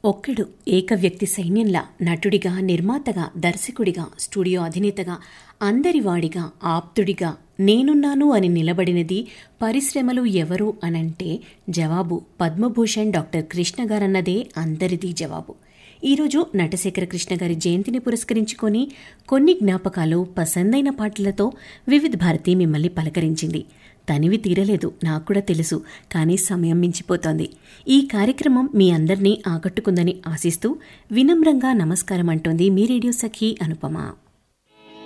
ఒక్కడు ఏక వ్యక్తి సైన్యంలా నటుడిగా నిర్మాతగా దర్శకుడిగా స్టూడియో అధినేతగా అందరివాడిగా ఆప్తుడిగా నేనున్నాను అని నిలబడినది పరిశ్రమలు ఎవరు అనంటే జవాబు పద్మభూషణ్ డాక్టర్ కృష్ణ గారన్నదే అందరిది జవాబు ఈరోజు నటశేఖర కృష్ణ గారి జయంతిని పురస్కరించుకొని కొన్ని జ్ఞాపకాలు పసందైన పాటలతో వివిధ భారతి మిమ్మల్ని పలకరించింది తనివి తీరలేదు నాకు కూడా తెలుసు కానీ సమయం మించిపోతోంది ఈ కార్యక్రమం మీ అందరినీ ఆకట్టుకుందని ఆశిస్తూ వినమ్రంగా నమస్కారం అంటోంది మీ రేడియో సఖీ అనుపమ